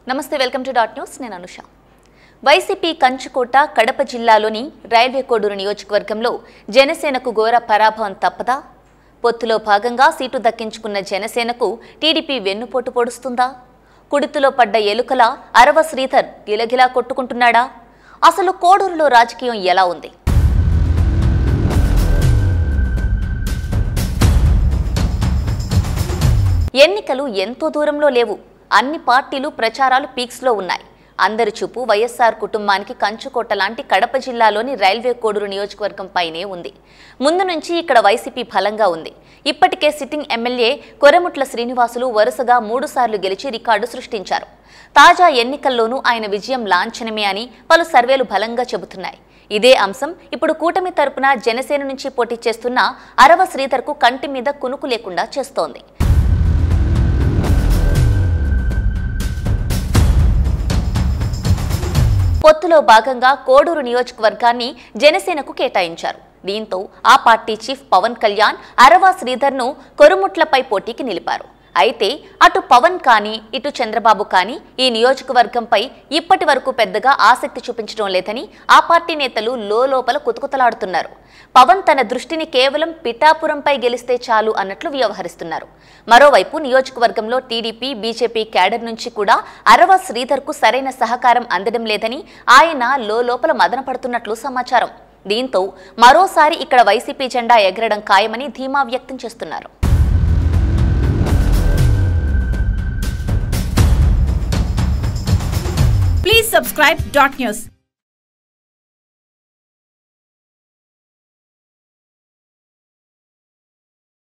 నమస్తే welcome to dot news నేను Anusha YCP కంచుకోట కడప జిల్లాలోని రైల్వే కోడూరు నియోజకవర్గంలో జనసేనకు ఘోర పరాభవం తప్పదా పొత్తులో భాగంగా సీటు దక్కించుకున్న జనసేనకు టీడీపీ వెన్నుపోటు పొడుస్తుందా కుడితులో పడ్డ ఎలుకల అరవ శ్రీధర్ గిలగిలా కొట్టుకుంటున్నాడా అసలు కోడూరులో రాజకీయం ఎలా ఉంది ఎన్నికలు ఎంతో దూరంలో లేవు అన్ని పార్టీలు ప్రచారాలు పీక్స్లో ఉన్నాయి అందరి చూపు వైఎస్ఆర్ కుటుంబానికి కంచుకోట లాంటి కడప జిల్లాలోని రైల్వే కోడూరు నియోజకవర్గం పైనే ఉంది ముందు నుంచి ఇక్కడ వైసీపీ బలంగా ఉంది ఇప్పటికే సిట్టింగ్ ఎమ్మెల్యే కొరముట్ల శ్రీనివాసులు వరుసగా మూడుసార్లు గెలిచి రికార్డు సృష్టించారు తాజా ఎన్నికల్లోనూ ఆయన విజయం లాంఛనమే అని పలు సర్వేలు బలంగా చెబుతున్నాయి ఇదే అంశం ఇప్పుడు కూటమి తరపున జనసేన నుంచి పోటీ చేస్తున్న అరవ శ్రీధర్కు కంటి మీద కునుకు లేకుండా చేస్తోంది పొత్తులో భాగంగా కోడూరు నియోజకవర్గాన్ని జనసేనకు కేటాయించారు దీంతో ఆ పార్టీ చీఫ్ పవన్ కళ్యాణ్ అరవా శ్రీధర్ను కొరుముట్లపై పోటీకి నిలిపారు అయితే అటు పవన్ కానీ ఇటు చంద్రబాబు కానీ ఈ నియోజకవర్గంపై ఇప్పటి వరకు పెద్దగా ఆసక్తి చూపించడం లేదని ఆ పార్టీ నేతలు లోపల కుతుకుతలాడుతున్నారు పవన్ తన దృష్టిని కేవలం పిఠాపురంపై గెలిస్తే చాలు అన్నట్లు వ్యవహరిస్తున్నారు మరోవైపు నియోజకవర్గంలో టీడీపీ బీజేపీ క్యాడర్ నుంచి కూడా అరవ శ్రీధర్కు సరైన సహకారం అందడం లేదని ఆయన లోపల మదన పడుతున్నట్లు సమాచారం దీంతో మరోసారి ఇక్కడ వైసీపీ జెండా ఎగరడం ఖాయమని ధీమా వ్యక్తం చేస్తున్నారు Please subscribe Dot News.